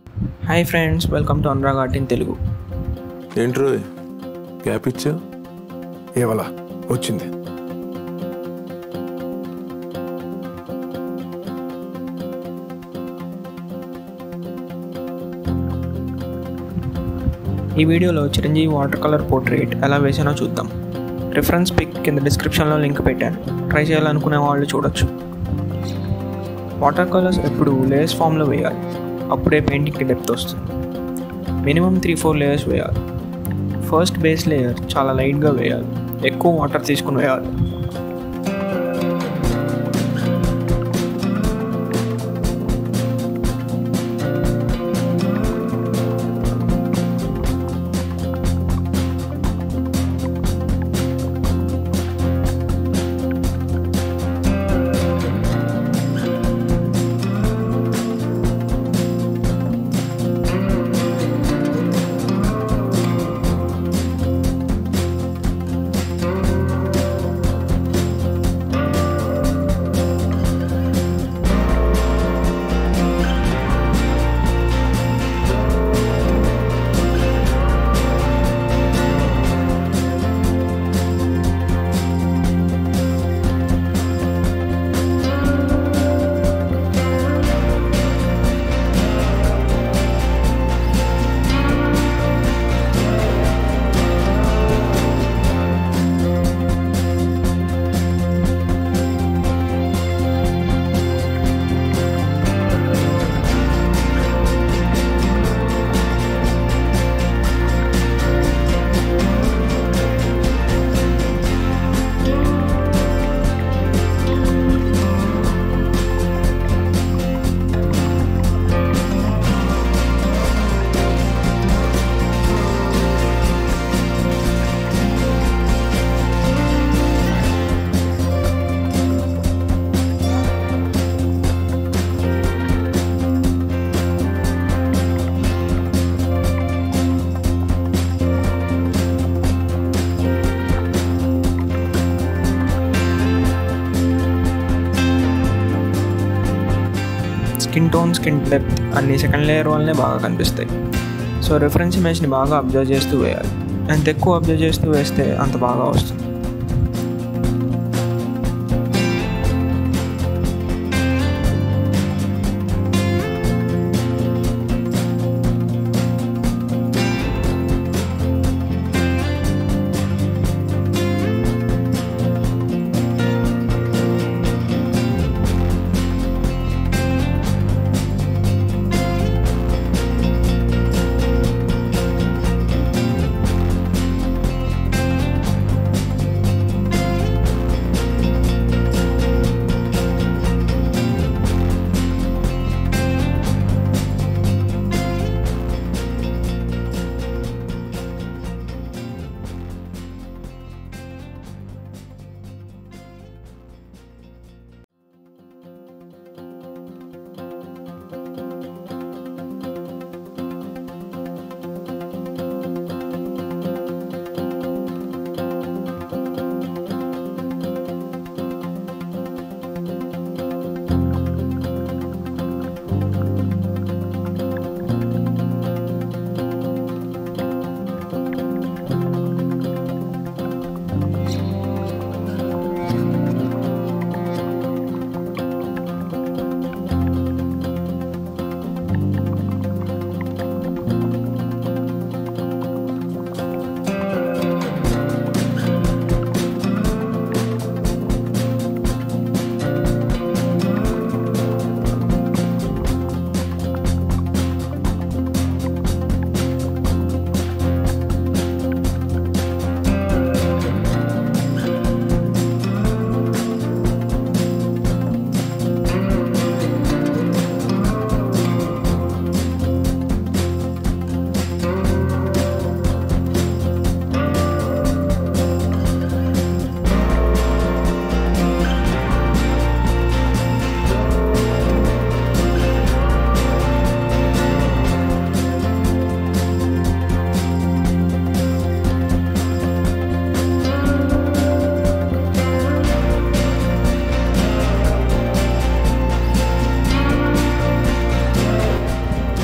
hi friends welcome to Anurag art in Telugu ఏంట్రో gap ఇచ్చా ఏవలా వచ్చింది ఈ వీడియోలో చిరంజీవి వాటర్ కలర్ పోర్ట్రేట్ ఎలా వేసానో చూద్దాం రిఫరెన్స్ పిక్ కింద డిస్క్రిప్షన్లో లింక్ పెట్టాను ట్రై చేయాలనుకునే వాళ్ళు చూడొచ్చు వాటర్ కలర్స్ ఎప్పుడు లేయర్స్ ఫామ్లో వేయాలి అప్పుడే పెయింటింగ్కి డెప్త్ వస్తుంది మినిమం త్రీ ఫోర్ లేయర్స్ వేయాలి ఫస్ట్ బేస్ లేయర్ చాలా లైట్గా వేయాలి ఎక్కువ వాటర్ తీసుకుని వేయాలి స్కిన్ టోన్ స్కిన్ డెప్త్ అన్ని సెకండ్ లేయర్ వల్లనే బాగా కనిపిస్తాయి సో రిఫరెన్స్ ఇమేజ్ని బాగా అబ్జర్వ్ చేస్తూ వేయాలి ఎంత ఎక్కువ అబ్జర్వ్ చేస్తూ వేస్తే అంత బాగా వస్తుంది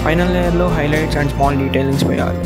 ఫైనల్ లేయర్లో హైలైట్స్ అండ్ స్మాల్ డీటెయిలింగ్స్ వేయాలి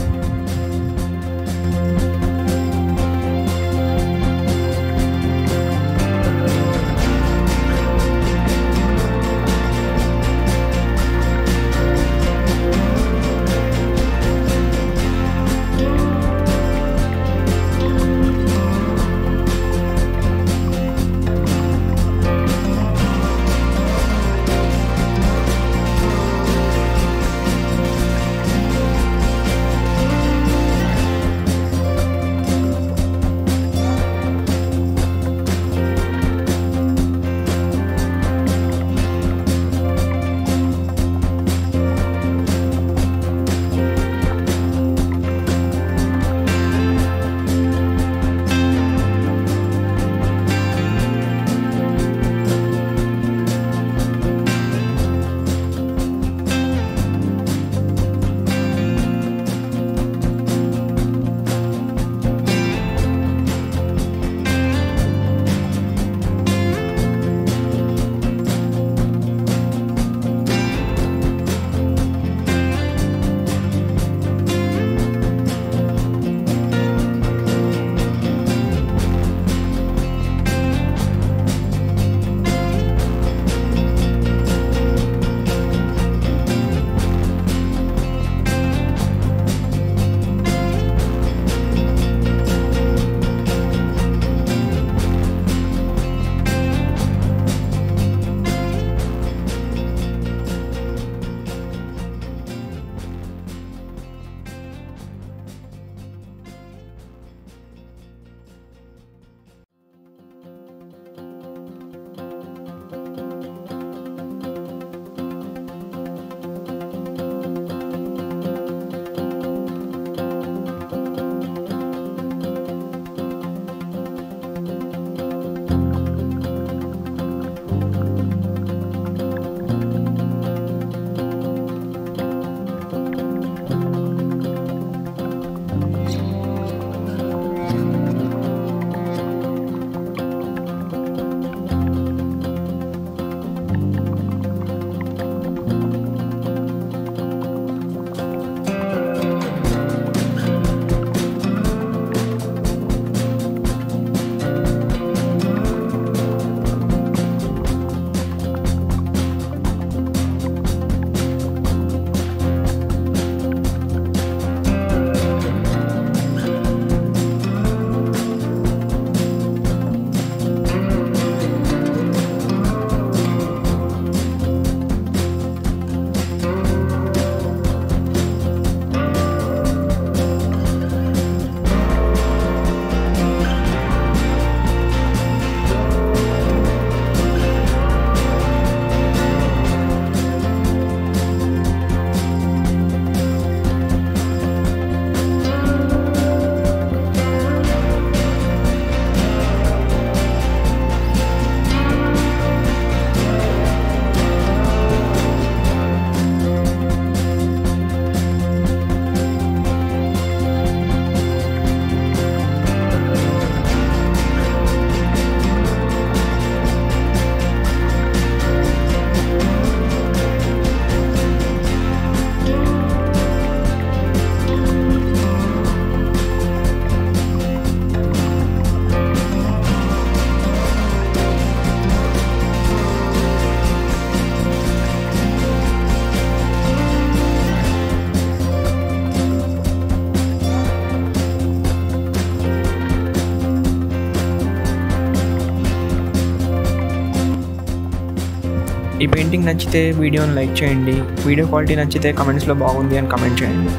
ఈ పెయింటింగ్ నచ్చితే వీడియోని లైక్ చేయండి వీడియో క్వాలిటీ నచ్చితే కమెంట్స్లో బాగుంది అని కమెంట్ చేయండి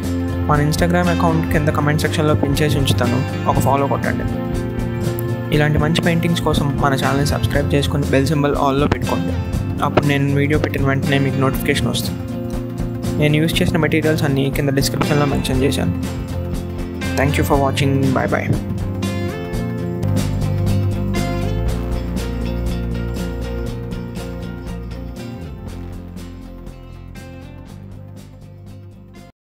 మన ఇన్స్టాగ్రామ్ అకౌంట్ కింద కమెంట్ సెక్షన్లో పిన్ చేసి ఉంచుతాను ఒక ఫాలో కొట్టండి ఇలాంటి మంచి పెయింటింగ్స్ కోసం మన ఛానల్ని సబ్స్క్రైబ్ చేసుకుని బెల్ సింబల్ ఆల్లో పెట్టుకోండి అప్పుడు నేను వీడియో పెట్టిన వెంటనే మీకు నోటిఫికేషన్ వస్తుంది నేను యూస్ చేసిన మెటీరియల్స్ అన్నీ కింద డిస్క్రిప్షన్లో మెన్షన్ చేశాను thank you for watching bye bye